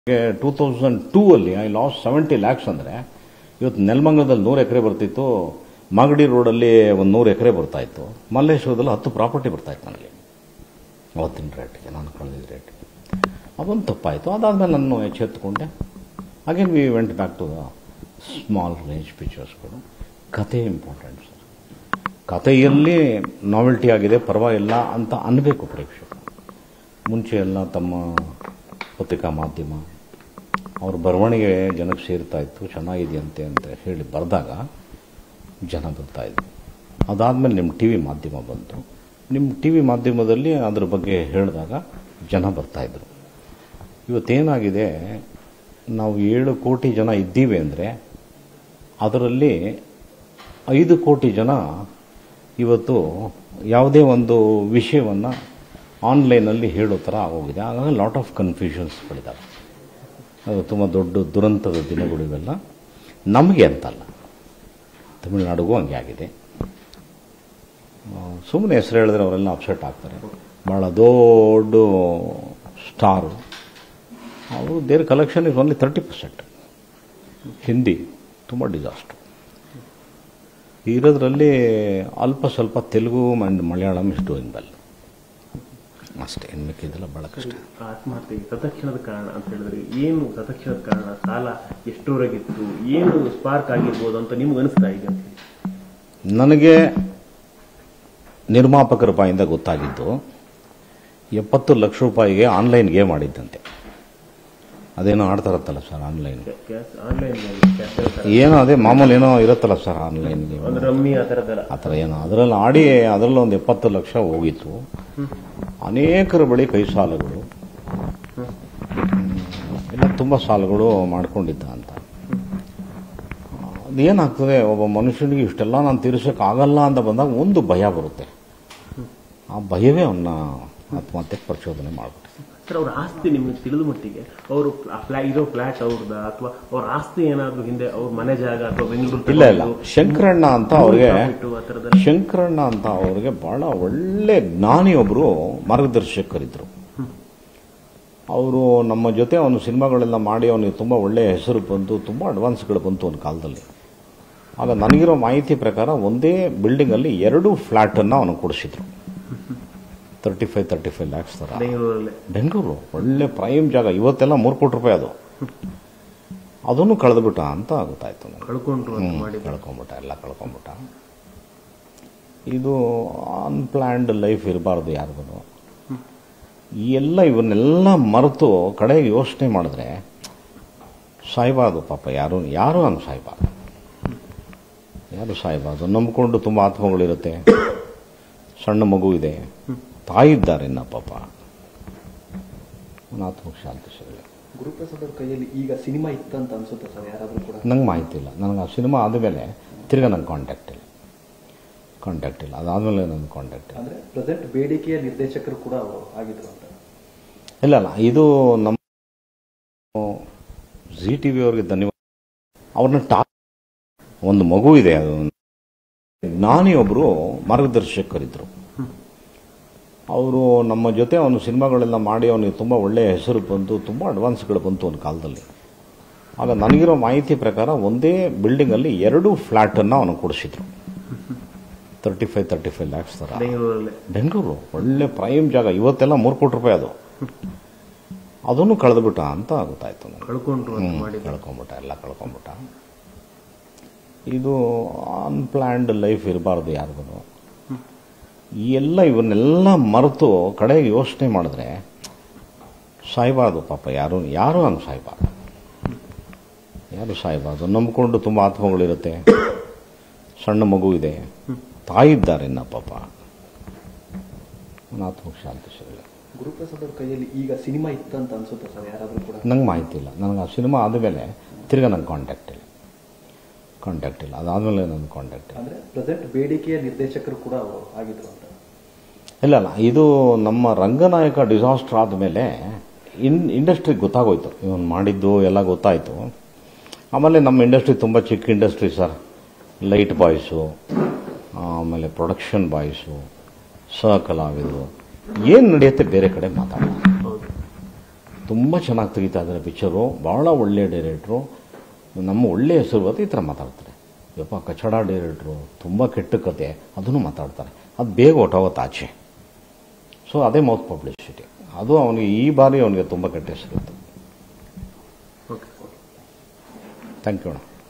two thousand two ಅಲ್ಲಿ I loss seventy lakhs ಅಂದರೆ ಇವತ್ತು ನೆಲಮಂಗಲದಲ್ಲಿ ನೂರು ಎಕರೆ ಬರ್ತಿತ್ತು ಮಾಗಡಿ ರೋಡಲ್ಲಿ ಒಂದು ನೂರು ಎಕರೆ ಬರ್ತಾ ಇತ್ತು ಮಲ್ಲೇಶ್ವರದಲ್ಲಿ ಹತ್ತು ಪ್ರಾಪರ್ಟಿ ಬರ್ತಾ ಇತ್ತು ನನಗೆ ಅವತ್ತಿನ ರೇಟ್ಗೆ ನಾನು ಕಳೆದಿದ್ದ ರೇಟ್ಗೆ ಅದೊಂದು ತಪ್ಪಾಯಿತು ಅದಾದಮೇಲೆ ನಾನು ಎಚ್ಚೆತ್ತುಕೊಂಡೆ again we went back to the small range ಪಿಕ್ಚರ್ಸ್ಗಳು ಕತೆ ಇಂಪಾರ್ಟೆಂಟ್ ಸರ್ ಕಥೆಯಲ್ಲಿ ನಾವೆಲ್ಟಿ ಆಗಿದೆ ಪರವಾಗಿಲ್ಲ ಅಂತ ಅನ್ನಬೇಕು ಪ್ರೇಕ್ಷಕರು ಮುಂಚೆ ಎಲ್ಲ ತಮ್ಮ ಪತ್ರಿಕಾ ಮಾಧ್ಯಮ ಅವ್ರ ಬರವಣಿಗೆ ಜನಕ್ಕೆ ಸೇರ್ತಾ ಇತ್ತು ಚೆನ್ನಾಗಿದೆಯಂತೆ ಅಂತ ಹೇಳಿ ಬರೆದಾಗ ಜನ ಬರ್ತಾ ಇದ್ರು ಅದಾದಮೇಲೆ ನಿಮ್ಮ ಟಿ ವಿ ಮಾಧ್ಯಮ ಬಂತು ನಿಮ್ಮ ಟಿ ವಿ ಮಾಧ್ಯಮದಲ್ಲಿ ಅದ್ರ ಬಗ್ಗೆ ಹೇಳಿದಾಗ ಜನ ಬರ್ತಾ ಇದ್ರು ಇವತ್ತೇನಾಗಿದೆ ನಾವು ಏಳು ಕೋಟಿ ಜನ ಇದ್ದೀವಿ ಅಂದರೆ ಅದರಲ್ಲಿ ಐದು ಕೋಟಿ ಜನ ಇವತ್ತು ಯಾವುದೇ ಒಂದು ವಿಷಯವನ್ನು ಆನ್ಲೈನಲ್ಲಿ ಹೇಳೋ ಥರ ಆಗೋಗಿದೆ ಹಾಗಾಗಿ ಲಾಟ್ ಆಫ್ ಕನ್ಫ್ಯೂಷನ್ಸ್ಗಳಿದ್ದಾವೆ ಅದು ತುಂಬ ದೊಡ್ಡ ದುರಂತದ ದಿನಗಳು ಇವೆಲ್ಲ ನಮಗೆ ಅಂತಲ್ಲ ತಮಿಳುನಾಡಿಗೂ ಹಂಗೆ ಆಗಿದೆ ಸುಮ್ಮನೆ ಹೆಸರು ಹೇಳಿದ್ರೆ ಅವರೆಲ್ಲ ಅಪ್ಸೆಟ್ ಆಗ್ತಾರೆ ಭಾಳ ದೊಡ್ಡ ಸ್ಟಾರು ಅವರು their collection is only thirty percent Hindi ತುಂಬ ಡಿಸಾಸ್ಟರ್ ಇರೋದ್ರಲ್ಲಿ ಅಲ್ಪ ಸ್ವಲ್ಪ Telugu and Malayalam is doing well ಅಷ್ಟೇ ಇನ್ನು ಮಿಕ್ಕಿದ್ದೆಲ್ಲ ಭಾಳ ಕಷ್ಟ ಆತ್ಮಹತ್ಯೆಗೆ ತತ್ಕ್ಷಣದ ಕಾರಣ ಅಂತ ಹೇಳಿದ್ರೆ ಏನು ತತ್ಕ್ಷಣದ ಕಾರಣ ಸಾಲ ಎಷ್ಟೋರೆಗಿತ್ತು ಏನು ಸ್ಪಾರ್ಕ್ ಆಗಿರ್ಬೋದು ಅಂತ ನಿಮ್ಗೆ ಅನಿಸ್ತಾ ಇದೆ ಅಂತ ಹೇಳಿ ನನಗೆ ನಿರ್ಮಾಪಕರ ಬಾಯಿಂದ ಗೊತ್ತಾಗಿದ್ದು ಎಪ್ಪತ್ತು ಲಕ್ಷ ರೂಪಾಯಿಗೆ ಆನ್ಲೈನ್ ಗೇಮ್ ಆಡಿದ್ದಂತೆ ಅದೇನೋ ಆಡ್ತಾರತ್ತಲ್ಲ ಸರ್ ಆನ್ಲೈನ್ ಕ್ಯಾಶ್ ಆನ್ಲೈನ್ ಏನೋ ಅದೇ ಮಾಮೂಲಿ ಏನೋ ಇರುತ್ತಲ್ಲ ಸರ್ ಆನ್ಲೈನ್ ಗೇಮ್ ಒಂದು ರಮ್ಮಿ ಆ ಥರದ್ದೆಲ್ಲ ಆ ಥರ ಏನೋ ಅದರಲ್ಲಿ ಆಡಿ ಅದರಲ್ಲಿ ಒಂದು ಎಪ್ಪತ್ತು ಲಕ್ಷ ಹೋಗಿತ್ತು ಅನೇಕರ ಬಳಿ ಕೈ ಸಾಲಗಳು ಹ್ಮ್, ಎಲ್ಲ ತುಂಬ ಸಾಲಗಳು ಮಾಡ್ಕೊಂಡಿದ್ದ ಅಂತ ಅದೇನಾಗ್ತದೆ ಒಬ್ಬ ಮನುಷ್ಯನಿಗೆ ಇಷ್ಟೆಲ್ಲ ನಾನು ತೀರಿಸೋಕ್ಕಾಗಲ್ಲ ಅಂತ ಬಂದಾಗ ಒಂದು ಭಯ ಬರುತ್ತೆ ಆ ಭಯವೇ ಅವನ್ನ ಆತ್ಮಹತ್ಯೆಗೆ ಪ್ರಚೋದನೆ ಮಾಡ್ಬಿಟ್ಟಿದೆ ಸರ್ ಅವ್ರ ಆಸ್ತಿ ನಿಮ್ಗೆ ತಿಳಿದ ಮಟ್ಟಿಗೆ ಅವರು ಫ್ಲಾ ಇರೋ ಫ್ಲಾಟ್ ಅವ್ರದ ಅಥವಾ ಅವ್ರ ಆಸ್ತಿ ಏನಾದ್ರು ಹಿಂದೆ ಅವ್ರ ಮನೆ ಜಾಗ ಅಥವಾ ಬೆಂಗಳೂರು ಇಲ್ಲ ಇಲ್ಲ ಶಂಕರಣ್ಣ ಅಂತ ಅವ್ರಿಗೆ ಆ ಥರದ್ದೆಲ್ಲ ಶಂಕರಣ್ಣ ಅಂತ ಅವ್ರಿಗೆ ಬಹಳ ಒಳ್ಳೆ ಜ್ಞಾನಿಯೊಬ್ಬರು ಮಾರ್ಗದರ್ಶಕರಿದ್ರು ಅವರು ನಮ್ಮ ಜೊತೆ ಅವನು ಸಿನಿಮಾಗಳೆಲ್ಲ ಮಾಡಿ ಅವನಿಗೆ ತುಂಬ ಒಳ್ಳೆಯ ಹೆಸರು ಬಂತು ತುಂಬ ಅಡ್ವಾನ್ಸ್ಗಳು ಬಂತು ಒಂದು ಕಾಲದಲ್ಲಿ ಆಗ ನನಗಿರೋ ಮಾಹಿತಿ ಪ್ರಕಾರ ಒಂದೇ ಬಿಲ್ಡಿಂಗಲ್ಲಿ ಎರಡು ಫ್ಲ್ಯಾಟನ್ನು ಅವನು ಕೊಡಿಸಿದ್ರು thirty five thirty five lakhs ಥರ ಬೆಂಗಳೂರಲ್ಲೇ ಬೆಂಗಳೂರು ಒಳ್ಳೆ ಪ್ರೈಮ್ ಜಾಗ ಇವತ್ತೆಲ್ಲ ಮೂರು ಕೋಟಿ ರೂಪಾಯಿ ಅದು ಅದನ್ನು ಕಳೆದುಬಿಟ್ಟ ಅಂತ ಗೊತ್ತಾಯ್ತು ನನಗೆ ಕಳ್ಕೊಂಡ್ರು ಅಂತ ಹ್ಮ್, ಮಾಡಿ ಕಳ್ಕೊಂಬಿಟ್ಟ ಎಲ್ಲ ಕಳ್ಕೊಂಬಿಟ್ಟ ಇದು ಅನ್ಪ್ಲ್ಯಾಂಡ್ ಲೈಫ್ ಇರಬಾರ್ದು ಯಾರಿಗೂ ಈ ಎಲ್ಲ ಇವನ್ನೆಲ್ಲ ಮರೆತು ಕಡೆಗೆ ಯೋಚನೆ ಮಾಡಿದ್ರೆ ಸಾಯ್ಬಾರ್ದು ಪಾಪ ಯಾರು ಯಾರು ಹಂಗೆ ಸಾಯ್ಬಾರ್ದು ಯಾರು ಸಾಯ್ಬಾರ್ದು ನಂಬಿಕೊಂಡು ತುಂಬ ಆತ್ಮಗಳಿರುತ್ತೆ ಸಣ್ಣ ಮಗು ಇದೆ ತಾಯಿ ಇದ್ದಾರೆ ಇನ್ನ ಪಾಪ ಅವನ ಆತ್ಮಕ್ಕೆ ಶಾಂತಿ ಸಿಗಲಿ ಗುರುಪ್ರಸಾದ್ ಅವ್ರ ಕೈಯಲ್ಲಿ ಈಗ ಸಿನಿಮಾ ಇತ್ತಂತ ಅನ್ಸುತ್ತೆ ಸರ್ ಯಾರಾದ್ರೂ ಕೂಡ ನಂಗೆ ಮಾಹಿತಿ ಇಲ್ಲ ನನಗೆ ಆ ಸಿನಿಮಾ ಆದಮೇಲೆ ತಿರ್ಗಾ ನಂಗೆ ಕಾಂಟ್ಯಾಕ್ಟ್ ಇಲ್ಲ ಕಾಂಟ್ಯಾಕ್ಟ್ ಇಲ್ಲ ಅದಾದಮೇಲೆ ನನ್ನ ಕಾಂಟ್ಯಾಕ್ಟ್ ಇಲ್ಲ ಅಂದ್ರೆ ಪ್ರೆಸೆಂಟ್ ಬೇಡಿಕೆಯ ನಿರ್ದೇಶಕರು ಕೂಡ ಅವರು ಆಗಿದ್ರು ಅಂತ ಇಲ್ಲ ಇಲ್ಲ ಇದು ನಮ್ಮ ಜಿ ಟಿ ವಿ ಅವ್ರಿಗೆ ಧನ್ಯವಾದ ಅವ್ರನ್ನ ಟಾ ಒಂದು ಮಗು ಇದೆ ಅದು ಜ್ಞಾನಿಯೊಬ್ಬರು ಮಾರ್ಗದರ್ಶಕರಿದ್ರು ಅವರು ನಮ್ಮ ಜೊತೆ ಅವನು ಸಿನಿಮಾಗಳೆಲ್ಲ ಮಾಡಿ ಅವನಿಗೆ ತುಂಬ ಒಳ್ಳೆಯ ಹೆಸರು ಬಂತು ತುಂಬ ಅಡ್ವಾನ್ಸ್ಗಳು ಬಂತು ಒಂದು ಕಾಲದಲ್ಲಿ ಆಗ ನನಗಿರೋ ಮಾಹಿತಿ ಪ್ರಕಾರ ಒಂದೇ ಬಿಲ್ಡಿಂಗಲ್ಲಿ ಎರಡು ಫ್ಲ್ಯಾಟನ್ನು ಅವನು ಕೊಡಿಸಿದ್ರು thirty five thirty five lakhs ಥರ ಬೆಂಗಳೂರಲ್ಲೇ ಬೆಂಗಳೂರು ಒಳ್ಳೆ ಪ್ರೈಮ್ ಜಾಗ ಇವತ್ತೆಲ್ಲ ಮೂರು ಕೋಟಿ ರೂಪಾಯಿ ಅದು ಅದನ್ನು ಕಳೆದುಬಿಟ್ಟ ಅಂತ ಗೊತ್ತಾಯ್ತು ನನಗೆ ಕಳ್ಕೊಂಡ್ರು ಅಂತ ಹ್ಮ್, ಮಾಡಿ ಕಳ್ಕೊಂಬಿಟ್ಟ ಎಲ್ಲ ಕಳ್ಕೊಂಬಿಟ್ಟ ಇದು ಅನ್ಪ್ಲ್ಯಾಂಡ್ ಲೈಫ್ ಇರಬಾರ್ದು ಯಾರಿಗೂ ಈ ಎಲ್ಲ ಇವನ್ನೆಲ್ಲ ಮರೆತು ಕಡೆಗೆ ಯೋಚನೆ ಮಾಡಿದ್ರೆ ಸಾಯ್ಬಾರ್ದು ಪಾಪ ಯಾರು ಯಾರು ಹಂಗೆ ಸಾಯ್ಬಾರ್ದು ಯಾರು ಸಾಯ್ಬಾರ್ದು ನಂಬಿಕೊಂಡು ತುಂಬ ಆತ್ಮಗಳಿರುತ್ತೆ ಸಣ್ಣ ಮಗು ಇದೆ ತಾಯಿ ಇದ್ದಾರೆ ಇನ್ನ ಪಾಪ ಅವನ ಆತ್ಮಕ್ಕೆ ಶಾಂತಿ ಸಿಗಲಿ ಗುರುಪ್ರಸಾದ್ ಅವ್ರ ಕೈಯಲ್ಲಿ ಈಗ ಸಿನಿಮಾ ಇತ್ತಂತ ಅನ್ಸುತ್ತೆ ಸರ್ ಯಾರಾದ್ರೂ ಕೂಡ ನಂಗೆ ಮಾಹಿತಿ ಇಲ್ಲ ನನಗೆ ಆ ಸಿನಿಮಾ ಆದಮೇಲೆ ತಿರ್ಗಾ ನಂಗೆ ಕಾಂಟ್ಯಾಕ್ಟ್ ಇಲ್ಲ ಕಾಂಟ್ಯಾಕ್ಟ್ ಇಲ್ಲ ಅದಾದಮೇಲೆ ನನ್ನ ಕಾಂಟ್ಯಾಕ್ಟ್ ಇಲ್ಲ ಅಂದ್ರೆ ಪ್ರೆಸೆಂಟ್ ಬೇಡಿಕೆಯ ನಿರ್ದೇಶಕರು ಕೂಡ ಅವರು ಆಗಿದ್ರು ಅಂತ ಇಲ್ಲ ಇಲ್ಲ ಇದು ನಮ್ಮ ರಂಗನಾಯಕ ಡಿಸಾಸ್ಟರ್ ಆದಮೇಲೆ ಇನ್ ಇಂಡಸ್ಟ್ರಿಗೆ ಗೊತ್ತಾಗೋಯ್ತು ಇವನು ಮಾಡಿದ್ದು ಎಲ್ಲ ಗೊತ್ತಾಯಿತು ಆಮೇಲೆ ನಮ್ಮ ಇಂಡಸ್ಟ್ರಿ ತುಂಬ ಚಿಕ್ಕ ಇಂಡಸ್ಟ್ರಿ ಸರ್ ಲೈಟ್ ಬಾಯ್ಸು ಆಮೇಲೆ ಪ್ರೊಡಕ್ಷನ್ ಬಾಯ್ಸು ಸಹ ಕಲಾವಿದರು ಏನು ನಡೆಯುತ್ತೆ ಬೇರೆ ಕಡೆ ಮಾತಾಡೋಣ ಹೌದು ತುಂಬ ಚೆನ್ನಾಗಿ ತೆಗಿತಾ ಇದ್ದಾರೆ ಪಿಕ್ಚರು ಭಾಳ ಒಳ್ಳೆಯ ಡೈರೆಕ್ಟ್ರು ನಮ್ಮ ಒಳ್ಳೆಯ ಹೆಸರು ಬರುತ್ತೆ ಈ ಥರ ಮಾತಾಡ್ತಾರೆ ಯಪ್ಪ ಕಚಡ ಡೈರೆಕ್ಟ್ರು ತುಂಬ ಕೆಟ್ಟ ಕತೆ ಅದನ್ನು ಮಾತಾಡ್ತಾರೆ ಅದು ಬೇಗ ಹೊಟ್ಟೋಗುತ್ತೆ ಆಚೆ ಸೊ ಅದೇ ಮೌತ್ ಪಬ್ಲಿಸಿಟಿ ಅದು ಅವನಿಗೆ ಈ ಬಾರಿ ಅವನಿಗೆ ತುಂಬ ಕೆಟ್ಟ ಹೆಸರು ಇತ್ತು ಓಕೆ ಥ್ಯಾಂಕ್ ಯು ಅಣ್ಣ